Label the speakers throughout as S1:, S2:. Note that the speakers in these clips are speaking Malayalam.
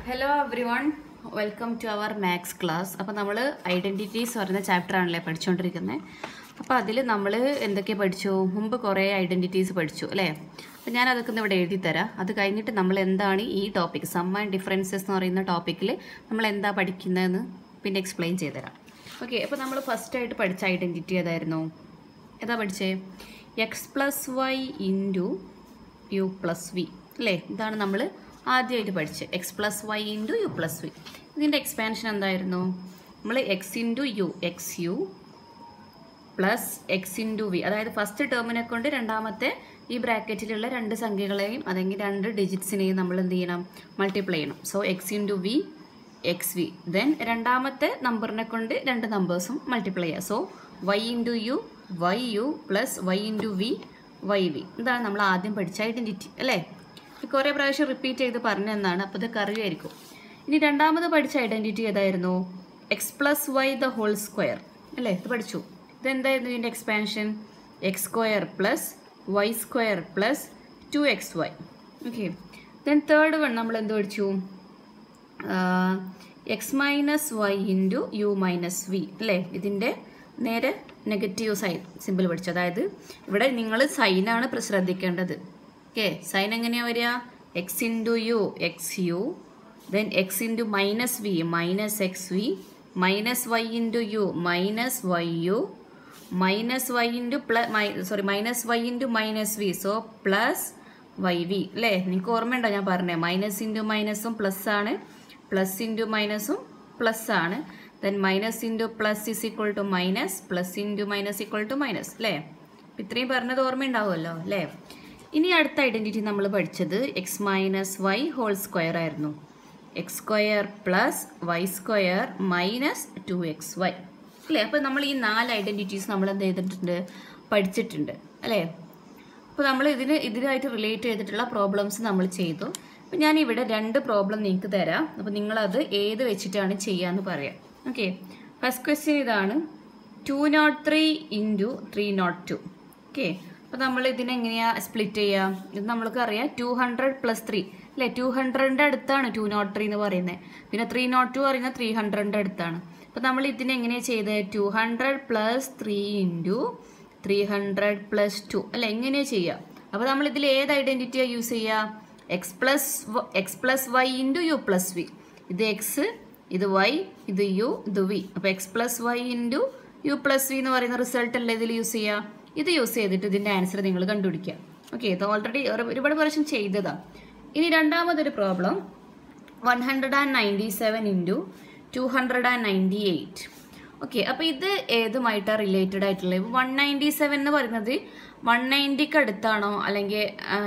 S1: hello everyone welcome to our maths class അപ്പോൾ നമ്മൾ ഐഡൻറ്റിറ്റീസ് പറയുന്ന ചാപ്റ്റർ ആണല്ലേ പഠിച്ചുകൊണ്ടിരിക്കുന്നത് അപ്പോൾ അതിൽ നമ്മൾ എന്തൊക്കെ പഠിച്ചു മുമ്പ് കുറേ ഐഡൻറ്റിറ്റീസ് പഠിച്ചു അല്ലേ അപ്പോൾ ഞാൻ അതൊക്കെ ഒന്ന് ഇവിടെ എഴുതി തരാം അത് കഴിഞ്ഞിട്ട് നമ്മൾ എന്താണ് ഈ ടോപ്പിക് സം ആൻഡ് ഡിഫറൻസസ് എന്ന് പറയുന്ന ടോപ്പിക്കിൽ നമ്മൾ എന്താ പഠിക്കുന്നതെന്ന് പിന്നെ എക്സ്പ്ലെയിൻ ചെയ്തുതരാം ഓക്കെ അപ്പോൾ നമ്മൾ ഫസ്റ്റായിട്ട് പഠിച്ച ഐഡൻറ്റിറ്റി ഏതായിരുന്നു ഏതാ പഠിച്ചേ X plus Y into U plus V അല്ലേ ഇതാണ് നമ്മൾ ആദ്യമായിട്ട് പഠിച്ചത് X plus Y into U plus V ഇതിൻ്റെ എക്സ്പാൻഷൻ എന്തായിരുന്നു നമ്മൾ X into U X U plus X into V അതായത് ഫസ്റ്റ് ടേമിനെ കൊണ്ട് രണ്ടാമത്തെ ഈ ബ്രാക്കറ്റിലുള്ള രണ്ട് സംഖ്യകളെയും അല്ലെങ്കിൽ രണ്ട് ഡിജിറ്റ്സിനെയും നമ്മൾ എന്ത് ചെയ്യണം മൾട്ടിപ്ലൈ ചെയ്യണം so X into V X V then രണ്ടാമത്തെ നമ്പറിനെ കൊണ്ട് രണ്ട് നമ്പേഴ്സും മൾട്ടിപ്ലൈ ചെയ്യുക so Y into U Y U plus Y into V Y V ഇതാണ് നമ്മൾ ആദ്യം പഠിച്ച ഐഡൻറ്റിറ്റി അല്ലേ ഇത് കുറേ പ്രാവശ്യം റിപ്പീറ്റ് ചെയ്ത് പറഞ്ഞെന്നാണ് അപ്പോൾ ഇതൊക്കെ അറിയുമായിരിക്കും ഇനി രണ്ടാമത് പഠിച്ച ഐഡൻറ്റിറ്റി ഏതായിരുന്നു X plus Y the whole square അല്ലേ ഇത് പഠിച്ചു ഇതെന്തായിരുന്നു ഇതിൻ്റെ expansion X square plus Y square plus two X Y okay then third one നമ്മൾ എന്ത് പഠിച്ചു X minus Y into U minus V അല്ലേ ഇതിൻ്റെ നേരെ നെഗറ്റീവ് സൈൻ സിമ്പിൾ പഠിച്ചു അതായത് ഇവിടെ നിങ്ങൾ സൈനാണ് ശ്രദ്ധിക്കേണ്ടത് ഓക്കെ സൈൻ എങ്ങനെയാണ് വരിക X into U X U then X into minus V minus X V minus Y into U minus Y U minus Y into plus sorry minus Y into minus V so plus Y V അല്ലേ നിങ്ങൾക്ക് ഓർമ്മയുണ്ടോ ഞാൻ പറഞ്ഞത് മൈനസ് ഇൻറ്റു മൈനസും പ്ലസ് ആണ് പ്ലസ് ഇൻറ്റു മൈനസും പ്ലസ് ആണ് then minus into plus is equal to minus plus into minus equal to minus അല്ലേ അപ്പം ഇത്രയും പറഞ്ഞത് ഓർമ്മയുണ്ടാവുമല്ലോ അല്ലേ ഇനി അടുത്ത ഐഡൻറ്റിറ്റി നമ്മൾ പഠിച്ചത് X minus Y whole square ആയിരുന്നു X square plus Y square minus two X Y അല്ലേ അപ്പോൾ നമ്മൾ ഈ നാല് ഐഡൻറ്റിറ്റീസ് നമ്മൾ എന്ത് ചെയ്തിട്ടുണ്ട് പഠിച്ചിട്ടുണ്ട് അല്ലേ അപ്പോൾ നമ്മൾ ഇതിന് ഇതിനായിട്ട് റിലേറ്റ് ചെയ്തിട്ടുള്ള പ്രോബ്ലംസ് നമ്മൾ ചെയ്തു അപ്പോൾ ഞാൻ ഇവിടെ രണ്ട് പ്രോബ്ലം നിങ്ങൾക്ക് തരാം അപ്പോൾ നിങ്ങളത് ഏത് വെച്ചിട്ടാണ് ചെയ്യാന്ന് പറയാം ഓക്കെ ഫസ്റ്റ് ക്വസ്റ്റ്യൻ ഇതാണ് two naught three into three naught two okay അപ്പോൾ നമ്മൾ ഇതിനെങ്ങനെയാണ് സ്പ്ലിറ്റ് ചെയ്യുക ഇത് നമ്മൾക്ക് അറിയാം ടു ഹൺഡ്രഡ് പ്ലസ് ത്രീ അല്ലേ ടു ഹൺഡ്രഡിൻ്റെ അടുത്താണ് ടു നോട്ട് ത്രീ എന്ന് പറയുന്നത് പിന്നെ ത്രീ നോട്ട് ടു പറയുന്നത് ത്രീ ഹൺഡ്രഡിൻ്റെ അടുത്താണ് അപ്പോൾ നമ്മൾ ഇതിനെങ്ങനെയാണ് ചെയ്തത് two hundred plus three into three hundred plus two അല്ല എങ്ങനെയാണ് ചെയ്യുക അപ്പോൾ നമ്മൾ ഇതിൽ ഏത് ഐഡൻറ്റിറ്റിയാണ് യൂസ് ചെയ്യുക X plus X plus Y into U plus V ഇത് എക്സ് ഇത് വൈ ഇത് യു ഇത് വി അപ്പോൾ X plus Y into U plus V എന്ന് പറയുന്ന റിസൾട്ട് അല്ലേ ഇതിൽ യൂസ് ചെയ്യുക ഇത് യൂസ് ചെയ്തിട്ട് ഇതിൻ്റെ ആൻസർ നിങ്ങൾ കണ്ടുപിടിക്കുക ഓക്കെ ഇത് ഓൾറെഡി ഒരുപാട് പ്രാവശ്യം ചെയ്തതാണ് ഇനി രണ്ടാമതൊരു problem one hundred and ninety seven into two hundred and ninety eight okay അപ്പോൾ ഇത് ഏതുമായിട്ടാണ് റിലേറ്റഡ് ആയിട്ടുള്ളത് ഇപ്പോൾ വൺ നയൻറ്റി സെവൻ എന്ന് പറയുന്നത് വൺ നയൻറ്റിക്ക് അടുത്താണോ അല്ലെങ്കിൽ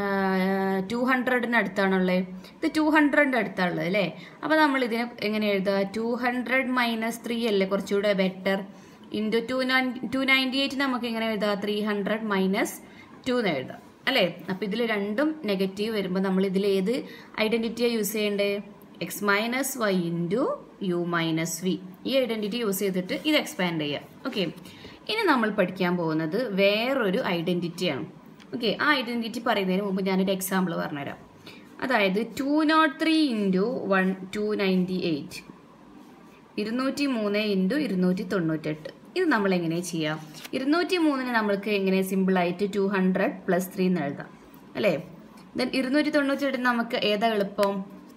S1: ടു ഹൺഡ്രഡിന് അടുത്താണോ ഉള്ളത് ഇത് ടു ഹൺഡ്രഡിൻ്റെ അടുത്താണുള്ളത് അല്ലേ അപ്പോൾ നമ്മൾ ഇതിനെ എങ്ങനെ എഴുതുക ടു ഹൺഡ്രഡ് മൈനസ് ത്രീ അല്ലേ കുറച്ചുകൂടെ better into two nine two ninety eight നമുക്ക് എങ്ങനെ എഴുതാം ത്രീ ഹൺഡ്രഡ് മൈനസ് ടു എന്ന് എഴുതാം അല്ലേ അപ്പോൾ ഇതിൽ രണ്ടും നെഗറ്റീവ് വരുമ്പോൾ നമ്മൾ ഇതിൽ ഏത് ഐഡൻറ്റിറ്റിയാണ് യൂസ് ചെയ്യേണ്ടത് X minus Y into U minus V ഈ ഐഡൻറ്റിറ്റി യൂസ് ചെയ്തിട്ട് ഇത് എക്സ്പാൻഡ് ചെയ്യാം ഓക്കെ ഇനി നമ്മൾ പഠിക്കാൻ പോകുന്നത് വേറൊരു ഐഡൻറ്റിറ്റിയാണ് ഓക്കെ ആ ഐഡൻറ്റിറ്റി പറയുന്നതിന് മുമ്പ് ഞാനൊരു എക്സാമ്പിൾ പറഞ്ഞുതരാം അതായത് two naught three into one two ninety eight ഇരുന്നൂറ്റി മൂന്ന് ഇൻറ്റു ഇരുന്നൂറ്റി തൊണ്ണൂറ്റെട്ട് ഇത് നമ്മൾ എങ്ങനെ ചെയ്യാം ഇരുന്നൂറ്റി മൂന്നിന് നമ്മൾക്ക് എങ്ങനെ സിമ്പിളായിട്ട് ടു ഹൺഡ്രഡ് പ്ലസ് ത്രീ എന്ന് എഴുതാം അല്ലേ ദെൻ ഇരുന്നൂറ്റി തൊണ്ണൂറ്റെട്ടിന് നമുക്ക് ഏതാ എളുപ്പം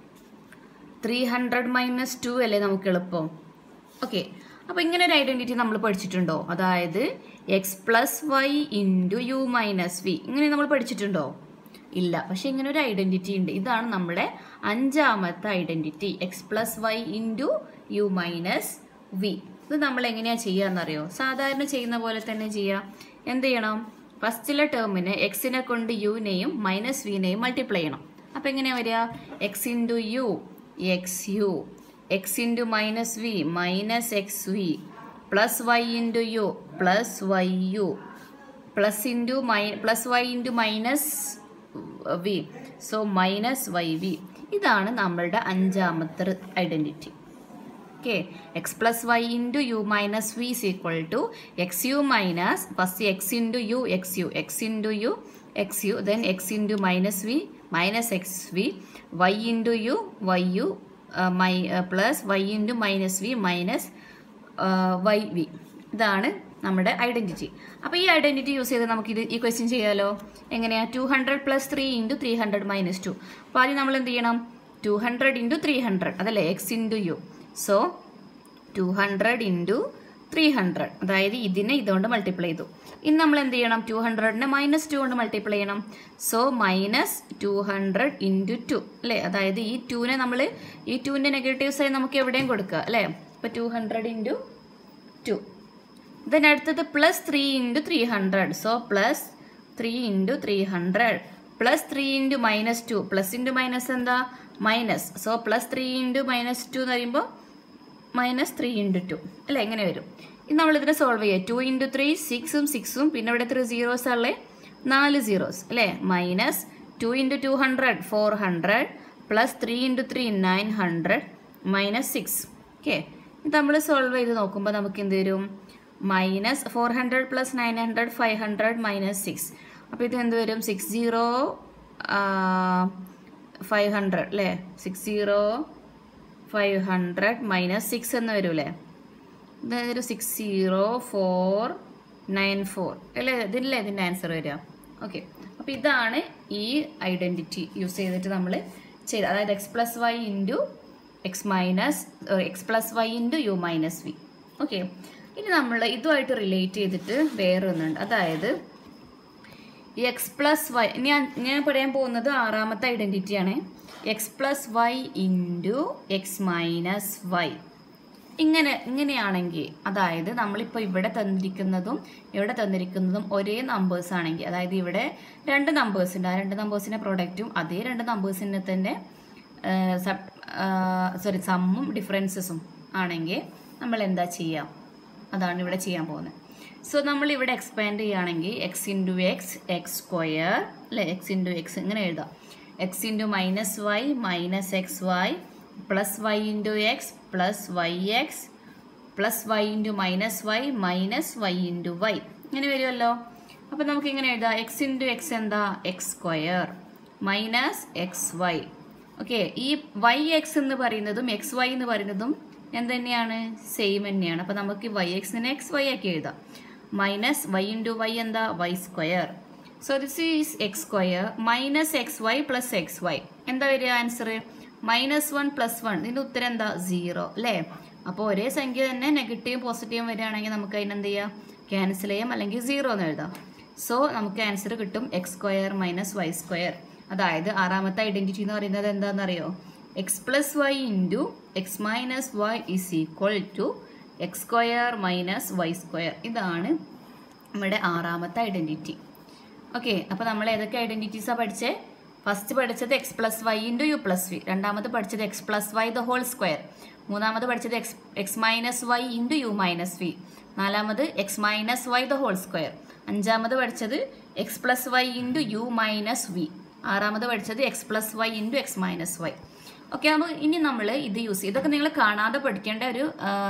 S1: ത്രീ ഹൺഡ്രഡ് മൈനസ് ടു അല്ലേ നമുക്ക് എളുപ്പം ഓക്കെ അപ്പോൾ ഇങ്ങനെ ഒരു ഐഡൻറ്റിറ്റി നമ്മൾ പഠിച്ചിട്ടുണ്ടോ അതായത് X plus Y into U minus V ഇങ്ങനെ നമ്മൾ പഠിച്ചിട്ടുണ്ടോ ഇല്ല പക്ഷെ ഇങ്ങനെ ഒരു ഐഡൻറ്റിറ്റി ഉണ്ട് ഇതാണ് നമ്മുടെ അഞ്ചാമത്തെ identity X plus Y into U minus V ഇത് നമ്മൾ എങ്ങനെയാണ് ചെയ്യുകയെന്നറിയോ സാധാരണ ചെയ്യുന്ന പോലെ തന്നെ ചെയ്യുക എന്ത് ചെയ്യണം ഫസ്റ്റിലെ ടേമിന് എക്സിനെ കൊണ്ട് യുവിനെയും മൈനസ് വിനെയും മൾട്ടിപ്ലൈ ചെയ്യണം അപ്പോൾ എങ്ങനെയാണ് വരിക X into U X U X into minus V minus X V plus Y into U plus Y U plus into my plus Y into minus V so minus Y V ഇതാണ് നമ്മളുടെ അഞ്ചാമത്തെ identity okay X plus Y into U minus V is equal to X U minus first X into U X U X into U X U then X into minus V minus X V Y into U Y U my plus Y into minus V minus Y V ഇതാണ് നമ്മുടെ ഐഡൻറ്റിറ്റി അപ്പോൾ ഈ ഐഡൻറ്റിറ്റി യൂസ് ചെയ്ത് നമുക്കിത് ഈ ക്വസ്റ്റ്യൻ ചെയ്യാമല്ലോ എങ്ങനെയാണ് two hundred plus three into three hundred minus two അപ്പോൾ ആദ്യം നമ്മൾ എന്ത് ചെയ്യണം two hundred into three hundred അതല്ലേ X into U so two hundred into three hundred അതായത് ഇതിനെ ഇതുകൊണ്ട് മൾട്ടിപ്ലൈ ചെയ്തു ഇനി നമ്മൾ എന്ത് ചെയ്യണം ടു ഹൺഡ്രഡിനെ മൈനസ് ടു കൊണ്ട് മൾട്ടിപ്ലൈ ചെയ്യണം so minus two hundred into two അല്ലേ അതായത് ഈ ടുവിനെ നമ്മൾ ഈ ടുവിൻ്റെ നെഗറ്റീവ് സൈഡ് നമുക്ക് എവിടെയും കൊടുക്കുക അല്ലേ ഇപ്പോൾ two hundred into two then അടുത്തത് plus three into three hundred so plus three into three hundred plus three into minus two plus into minus എന്താ minus so plus three into minus two എന്ന് പറയുമ്പോൾ മൈനസ് ത്രീ ഇൻറ്റു ടു അല്ലേ എങ്ങനെ വരും ഇനി നമ്മളിതിനെ സോൾവ് ചെയ്യുക ടു ഇൻറ്റു ത്രീ സിക്സും സിക്സും പിന്നെ ഇവിടെ എത്ര സീറോസ് ഉള്ളേ നാല് സീറോസ് അല്ലേ minus two into two hundred four hundred plus three into three nine hundred minus six okay ഇത് നമ്മൾ സോൾവ് ചെയ്ത് നോക്കുമ്പോൾ നമുക്ക് എന്ത് വരും minus four hundred plus nine hundred five hundred minus six അപ്പോൾ ഇത് എന്ത് വരും സിക്സ് സീറോ ഫൈവ് ഹൺഡ്രഡ് അല്ലേ six zero five hundred minus six എന്ന് വരൂലേ ഇതൊരു six zero four nine four അല്ലേ ഇതില്ലേ ഇതിൻ്റെ ആൻസർ വരിക ഓക്കെ അപ്പോൾ ഇതാണ് ഈ ഐഡൻറ്റിറ്റി യൂസ് ചെയ്തിട്ട് നമ്മൾ ചെയ്ത് അതായത് X plus Y into X minus X plus Y into U minus V okay ഇനി നമ്മൾ ഇതുമായിട്ട് റിലേറ്റ് ചെയ്തിട്ട് വേറെ ഒന്നുണ്ട് അതായത് ഈ എക്സ് പ്ലസ് വൈ ഞാൻ ഞാൻ പറയാൻ പോകുന്നത് ആറാമത്തെ ഐഡൻറ്റിറ്റി ആണ് X plus Y into X minus Y ഇങ്ങനെ ഇങ്ങനെയാണെങ്കിൽ അതായത് നമ്മളിപ്പോൾ ഇവിടെ തന്നിരിക്കുന്നതും ഇവിടെ തന്നിരിക്കുന്നതും ഒരേ നമ്പേഴ്സ് ആണെങ്കിൽ അതായത് ഇവിടെ രണ്ട് നമ്പേഴ്സ് ഉണ്ട് ആ രണ്ട് നമ്പേഴ്സിൻ്റെ പ്രൊഡക്റ്റും അതേ രണ്ട് നമ്പേഴ്സിൻ്റെ തന്നെ സബ് സോറി സമ്മും ഡിഫറൻസസും ആണെങ്കിൽ നമ്മൾ എന്താ ചെയ്യുക അതാണ് ഇവിടെ ചെയ്യാൻ പോകുന്നത് സോ നമ്മൾ ഇവിടെ എക്സ്പാൻഡ് ചെയ്യുകയാണെങ്കിൽ X into X X square അല്ലേ എക്സ് ഇൻറ്റു എക്സ് ഇങ്ങനെ എഴുതാം X into minus Y minus X Y plus Y into X plus Y X plus Y into minus Y minus Y into Y ഇങ്ങനെ വരുമല്ലോ അപ്പോൾ നമുക്ക് ഇങ്ങനെ എഴുതാം എക്സ് ഇൻറ്റു എക്സ് എന്താ X square minus X Y okay ഈ വൈ എക്സ് എന്ന് പറയുന്നതും എക്സ് വൈ എന്ന് പറയുന്നതും എന്ത് തന്നെയാണ് സെയിം തന്നെയാണ് അപ്പോൾ നമുക്ക് വൈ എക്സിനെ എക്സ് വൈ ആക്കി എഴുതാം മൈനസ് വൈ ഇൻറ്റു വൈ എന്താ Y square so this is X square minus X Y plus X Y എന്താ വരിക answer minus one plus one ഇതിൻ്റെ ഉത്തരം എന്താ സീറോ അല്ലേ അപ്പോൾ ഒരേ സംഖ്യ തന്നെ നെഗറ്റീവും പോസിറ്റീവും വരികയാണെങ്കിൽ നമുക്ക് അതിനെന്ത് ചെയ്യാം ക്യാൻസൽ ചെയ്യാം അല്ലെങ്കിൽ സീറോ എന്ന് എഴുതാം സോ നമുക്ക് ആൻസർ കിട്ടും X square minus Y square അതായത് ആറാമത്തെ ഐഡൻറ്റിറ്റി എന്ന് പറയുന്നത് എന്താണെന്നറിയോ X plus Y into X minus Y is equal to X square minus Y square ഇതാണ് നമ്മുടെ ആറാമത്തെ ഐഡൻറ്റിറ്റി ഓക്കെ അപ്പോൾ നമ്മൾ ഏതൊക്കെ ഐഡൻറ്റിറ്റീസാണ് പഠിച്ചത് ഫസ്റ്റ് പഠിച്ചത് X plus Y into U plus V രണ്ടാമത് പഠിച്ചത് X plus Y the whole square മൂന്നാമത് പഠിച്ചത് X X minus Y into U minus V നാലാമത് X minus Y the whole square അഞ്ചാമത് പഠിച്ചത് X plus Y into U minus V ആറാമത് പഠിച്ചത് X plus Y into X minus Y okay അപ്പോൾ ഇനി നമ്മൾ ഇത് യൂസ് ചെയ്യും ഇതൊക്കെ നിങ്ങൾ കാണാതെ പഠിക്കേണ്ട ഒരു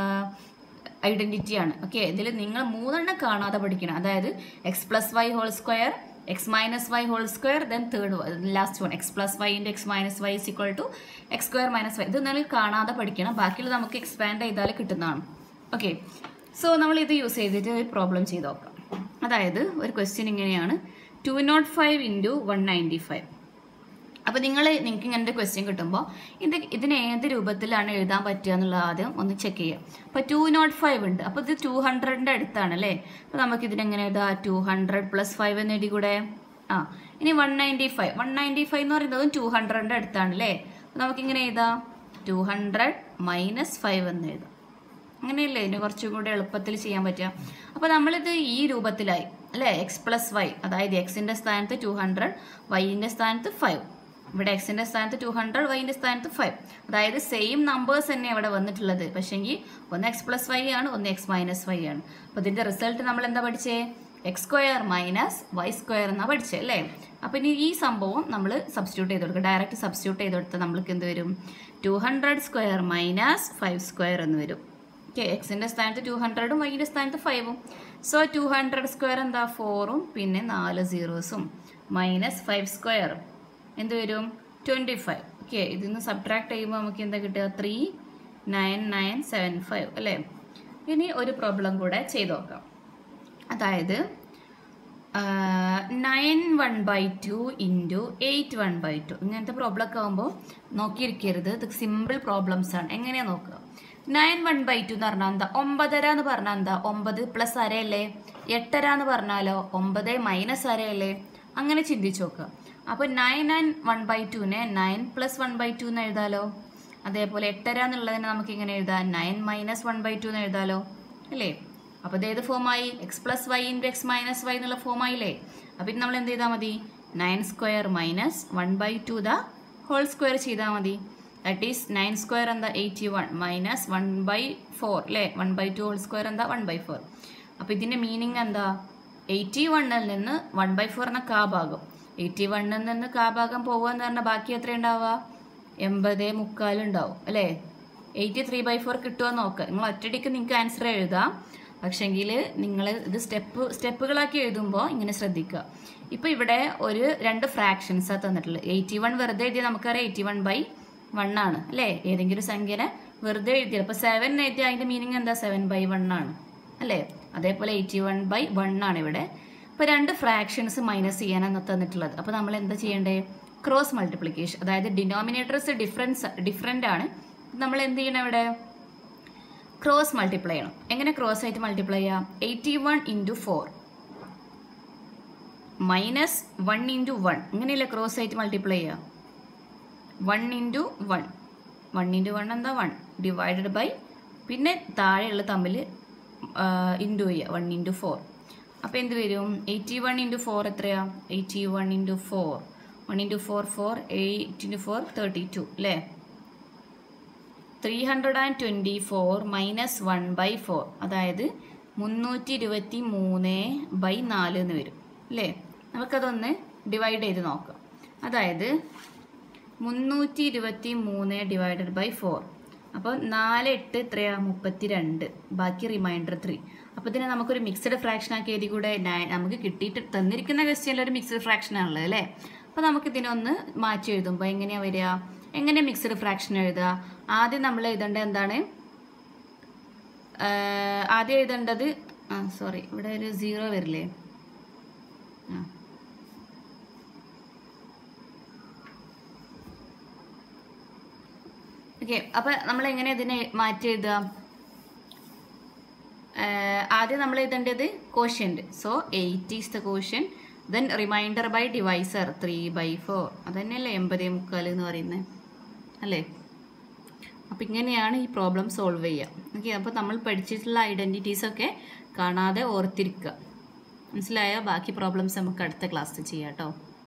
S1: ഐഡൻറ്റിറ്റി ആണ് ഓക്കെ ഇതിൽ നിങ്ങൾ മൂന്നെണ്ണം കാണാതെ പഠിക്കണം അതായത് X plus Y whole square X minus Y whole square then third last one X plus Y into X minus Y is equal to X square minus Y ഇത് നിങ്ങൾ കാണാതെ പഠിക്കണം ബാക്കിയുള്ളത് നമുക്ക് എക്സ്പാൻഡ് ചെയ്താൽ കിട്ടുന്നതാണ് ഓക്കെ സോ നമ്മൾ ഇത് യൂസ് ചെയ്തിട്ട് ഒരു പ്രോബ്ലം ചെയ്ത് നോക്കാം അതായത് ഒരു ക്വസ്റ്റ്യൻ ഇങ്ങനെയാണ് two nought five into one ninety five അപ്പോൾ നിങ്ങൾ നിങ്ങൾക്ക് ഇങ്ങനത്തെ ക്വസ്റ്റ്യൻ കിട്ടുമ്പോൾ ഇത് ഇതിന് ഏത് രൂപത്തിലാണ് എഴുതാൻ പറ്റുക എന്നുള്ളത് ആദ്യം ഒന്ന് ചെക്ക് ചെയ്യാം അപ്പോൾ ടു നോട്ട് ഫൈവ് ഉണ്ട് അപ്പോൾ ഇത് ടു ഹൺഡ്രഡിൻ്റെ അടുത്താണ് അല്ലേ അപ്പോൾ നമുക്ക് ഇതിനെങ്ങനെ എഴുതാം ടു ഹൺഡ്രഡ് പ്ലസ് ഫൈവ് എന്ന് എഴുതി കൂടെ ആ ഇനി one ninety five one ninety five എന്ന് പറയുന്നതും ടു ഹൺഡ്രഡിൻ്റെ അടുത്താണ് അല്ലേ അപ്പോൾ നമുക്കിങ്ങനെ എഴുതാം ടു ഹൺഡ്രഡ് മൈനസ് ഫൈവ് എന്ന് എഴുതാം അങ്ങനെയല്ലേ ഇതിന് കുറച്ചും കൂടി എളുപ്പത്തിൽ ചെയ്യാൻ പറ്റുക അപ്പോൾ നമ്മളിത് ഈ രൂപത്തിലായി അല്ലേ എക്സ് പ്ലസ് വൈ അതായത് എക്സിൻ്റെ സ്ഥാനത്ത് ടു ഹൺഡ്രഡ് വൈൻ്റെ സ്ഥാനത്ത് ഫൈവ് ഇവിടെ എക്സിൻ്റെ സ്ഥാനത്ത് ടു ഹൺഡ്രഡ് വൈൻ്റെ സ്ഥാനത്ത് ഫൈവ് അതായത് സെയിം നമ്പേഴ്സ് തന്നെ ഇവിടെ വന്നിട്ടുള്ളത് പക്ഷേങ്കിൽ ഒന്ന് എക്സ് പ്ലസ് വൈ ആണ് ഒന്ന് എക്സ് മൈനസ് വൈ ആണ് അപ്പോൾ ഇതിൻ്റെ റിസൾട്ട് നമ്മൾ എന്താ പഠിച്ചേ x square minus Y square എന്നാണ് പഠിച്ചത് അല്ലേ അപ്പോൾ ഇനി ഈ സംഭവം നമ്മൾ സബ്സ്റ്റിറ്റ്യൂട്ട് ചെയ്ത് കൊടുക്കുക ഡയറക്റ്റ് സബ്സ്റ്റിറ്റ്യൂട്ട് ചെയ്ത് കൊടുത്താൽ നമ്മൾക്ക് എന്ത് വരും two hundred square minus five square എന്ന് വരും ഓക്കെ എക്സിൻ്റെ സ്ഥാനത്ത് ടു ഹൺഡ്രഡും വൈൻ്റെ സ്ഥാനത്ത് ഫൈവും സോ ടു ഹൺഡ്രഡ് സ്ക്വയർ എന്താ ഫോറും പിന്നെ നാല് സീറോസും മൈനസ് ഫൈവ് സ്ക്വയർ എന്ത് വരും ട്വൻറ്റി ഫൈവ് ഓക്കെ ഇതിൽ നിന്ന് സബ്ട്രാക്ട് ചെയ്യുമ്പോൾ നമുക്ക് എന്താ കിട്ടുക three nine nine seven five അല്ലേ ഇനി ഒരു പ്രോബ്ലം കൂടെ ചെയ്ത് നോക്കാം അതായത് nine one by two into eight one by two ഇങ്ങനത്തെ പ്രോബ്ലം ഒക്കെ ആകുമ്പോൾ നോക്കിയിരിക്കരുത് ഇത് സിമ്പിൾ പ്രോബ്ലംസ് ആണ് എങ്ങനെയാ നോക്കുക നയൻ വൺ ബൈ ടു എന്ന് പറഞ്ഞാൽ എന്താ ഒമ്പതര എന്ന് പറഞ്ഞാൽ എന്താ ഒമ്പത് പ്ലസ് അരയല്ലേ എട്ടര എന്ന് പറഞ്ഞാലോ ഒമ്പത് മൈനസ് അരയല്ലേ അങ്ങനെ ചിന്തിച്ച് നോക്കുക അപ്പോൾ നയൻ നയൻ വൺ ബൈ ടുവിനെ nine plus one by two എന്ന് എഴുതാലോ അതേപോലെ എട്ടര എന്നുള്ളതിനെ നമുക്ക് ഇങ്ങനെ എഴുതാം nine minus one by two എന്ന് എഴുതാലോ അല്ലേ അപ്പോൾ ഇത് ഏത് ഫോമായി x plus Y into X minus y എന്നുള്ള ഫോമായില്ലേ അപ്പോൾ ഇത് നമ്മൾ എന്ത് ചെയ്താൽ മതി nine square minus one by two the whole square ചെയ്താൽ മതി ദാറ്റ് ഈസ് നയൻ സ്ക്വയർ എന്താ eighty one minus one by four അല്ലേ one by two whole square എന്താ വൺ ബൈ ഫോർ അപ്പോൾ ഇതിൻ്റെ മീനിങ് എന്താ എയ്റ്റി വണ്ണിൽ നിന്ന് വൺ ബൈ ഫോർ എന്ന കാ ഭാഗം എയ്റ്റി വണ്ണിൽ നിന്ന് കാ ഭാഗം പോകുക എന്ന് പറഞ്ഞാൽ ബാക്കി എത്ര ഉണ്ടാവുക എൺപത് മുക്കാലുണ്ടാവും അല്ലേ എയ്റ്റി ത്രീ ബൈ ഫോർ കിട്ടുമോ നോക്കുക നിങ്ങൾ ഒറ്റയടിക്ക് നിങ്ങൾക്ക് ആൻസർ എഴുതാം പക്ഷെങ്കിൽ നിങ്ങൾ ഇത് സ്റ്റെപ്പ് സ്റ്റെപ്പുകളാക്കി എഴുതുമ്പോൾ ഇങ്ങനെ ശ്രദ്ധിക്കുക ഇപ്പോൾ ഇവിടെ ഒരു രണ്ട് ഫ്രാക്ഷൻസാണ് തന്നിട്ടുള്ളത് എയ്റ്റി വൺ വെറുതെ എഴുതിയാൽ നമുക്കറിയാം എയ്റ്റി വൺ ബൈ വൺ ആണ് അല്ലേ ഏതെങ്കിലും ഒരു സംഖ്യനെ വെറുതെ എഴുതിയത് അപ്പോൾ സെവൻ എഴുതിയാൽ അതിൻ്റെ മീനിങ് എന്താ സെവൻ ബൈ വൺ ആണ് അല്ലേ അതേപോലെ എയ്റ്റി വൺ ബൈ വൺ ആണ് ഇവിടെ ഇപ്പോൾ രണ്ട് ഫ്രാക്ഷൻസ് മൈനസ് ചെയ്യാനാണ് തന്നിട്ടുള്ളത് അപ്പോൾ നമ്മൾ എന്താ ചെയ്യേണ്ടത് ക്രോസ് മൾട്ടിപ്ലിക്കേഷൻ അതായത് ഡിനോമിനേറ്റേഴ്സ് ഡിഫറൻസ് ഡിഫറെൻ്റ് ആണ് നമ്മൾ എന്ത് ചെയ്യണം ഇവിടെ ക്രോസ് മൾട്ടിപ്ലൈ ചെയ്യണം എങ്ങനെ ക്രോസ് ആയിട്ട് മൾട്ടിപ്ലൈ ചെയ്യാം eighty one into four minus one into one ഇങ്ങനെയല്ലേ ക്രോസ് ആയിട്ട് മൾട്ടിപ്ലൈ ചെയ്യുക one into one one into one എന്താ വൺ ഡിവൈഡഡ് ബൈ പിന്നെ താഴെയുള്ള തമ്മിൽ ഇൻറ്റു ചെയ്യുക വൺ ഇൻറ്റു ഫോർ അപ്പോൾ എന്ത് വരും എയ്റ്റി വൺ ഇൻറ്റു ഫോർ എത്രയാ eighty one into four one into four four eight into four thirty two അല്ലേ three hundred and twenty four minus one by four അതായത് മുന്നൂറ്റി ഇരുപത്തി മൂന്ന് ബൈ നാല് എന്ന് വരും അല്ലേ നമുക്കതൊന്ന് ഡിവൈഡ് ചെയ്ത് നോക്കാം അതായത് മുന്നൂറ്റി ഇരുപത്തി മൂന്ന് ഡിവൈഡഡ് ബൈ ഫോർ അപ്പോൾ നാല് എട്ട് എത്രയാ മുപ്പത്തി രണ്ട് ബാക്കി റിമൈൻഡർ ത്രീ അപ്പോൾ ഇതിനെ നമുക്കൊരു മിക്സഡ് ഫ്രാക്ഷൻ ആക്കി എഴുതി കൂടെ നയൻ നമുക്ക് കിട്ടിയിട്ട് തന്നിരിക്കുന്ന ക്വസ്റ്റ്യനിൽ ഒരു മിക്സഡ് ഫ്രാക്ഷൻ ആണല്ലോ അല്ലേ അപ്പോൾ നമുക്ക് ഇതിനൊന്ന് മാറ്റി എഴുതുമ്പോൾ എങ്ങനെയാണ് വരിക എങ്ങനെ മിക്സഡ് ഫ്രാക്ഷൻ എഴുതുക ആദ്യം നമ്മൾ എഴുതേണ്ടത് എന്താണ് ആഹ് ആദ്യം എഴുതേണ്ടത് ആ സോറി ഇവിടെ ഒരു സീറോ വരില്ലേ ആ ഓക്കെ അപ്പോൾ നമ്മൾ എങ്ങനെ ഇതിനെ മാറ്റി എഴുതുക ആഹ് ആദ്യം നമ്മൾ എഴുതേണ്ടത് quotient so eight is the quotient then remainder by divisor three by four അതന്നെയല്ലേ എൺപതേ മുക്കാൽ എന്ന് പറയുന്നത് അല്ലേ അപ്പോൾ ഇങ്ങനെയാണ് ഈ പ്രോബ്ലം സോൾവ് ചെയ്യുക ഓക്കെ അപ്പോൾ നമ്മൾ പഠിച്ചിട്ടുള്ള ഐഡൻറ്റിറ്റീസൊക്കെ കാണാതെ ഓർത്തിരിക്കുക മനസ്സിലായോ ബാക്കി പ്രോബ്ലംസ് നമുക്ക് അടുത്ത ക്ലാസ്സിൽ ചെയ്യാം കേട്ടോ